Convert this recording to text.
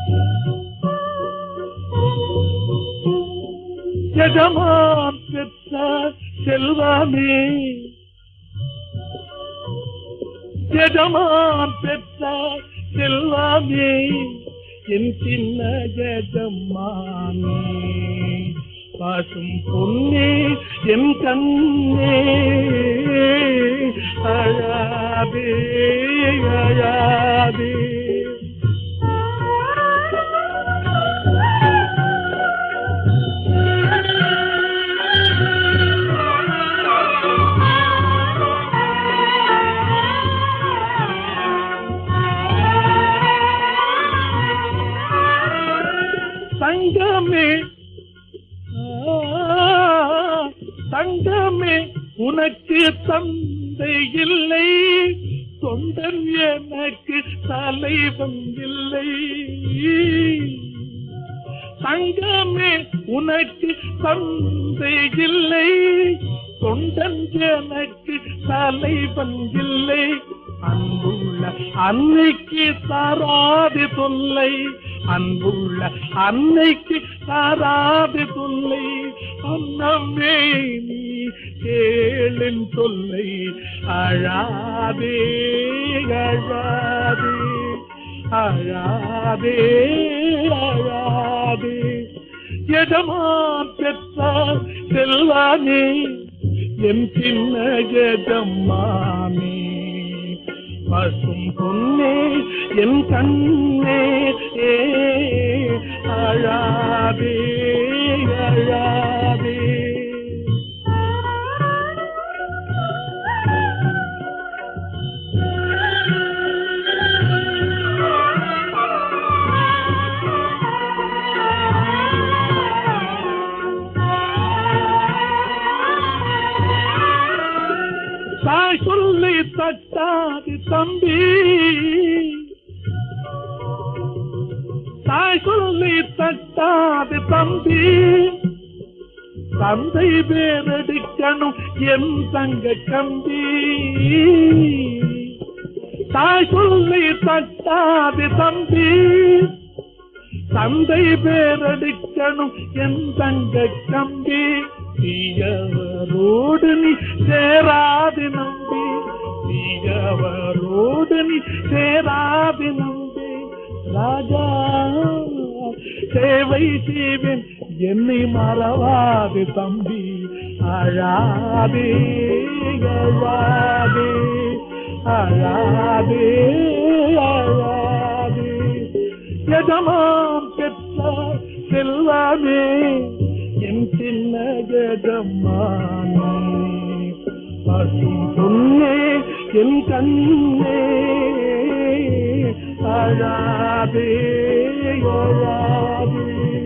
எஜமான் பெற்ற செல்வமே எஜமான் பெற்ற செல்வமே என் சின்ன எஜமானே பாசும் பொன்னே என் கண்ணே அழாதே அழாதே தங்கமே ஆ, தங்கமே உனக்கு தந்தை இல்லை தொண்டன் எனக்கு தலைவன் இல்லை தங்கமே உனக்கு தந்தை இல்லை தொண்டன் எனக்கு தலைவன் இல்லை அன்புள்ள அன்னைக்கு தாராது தொல்லை அன்புள்ள அன்னைக்கு தாராது தொல்லை அன்னமே நீ கேளின் தொல்லை அழாதே அழாதே அழாதே அழாதே எஜமான் பெற்றார் செல்வானே என் சின்ன எஜமானே பசும் பொன்னே என் கண்ணே ஏ அழாதே அழாதே தாய் சொல்லி தட்டாது தம்பி தாய் சொல்லி தட்டாது தம்பி தந்தை பேரெடுக்கணும் என் தங்க கம்பி தாய் சொல்லி தட்டாது தம்பி தந்தை பேரெடுக்கணும் என் தங்க கம்பி தீயவரோடு நீ சேராது நம்பி தீயவரோடு நீ சேராது நம்பி ராஜா சேவை செய்வேன் என்னை மறவாது தம்பி அழாதே அழாதே அழாதே அழாதே எஜமான் பெற்ற செல்வமே என் சின்ன எஜமானே பசும் பொன்னே என் கண்ணே அழாதே அழாதே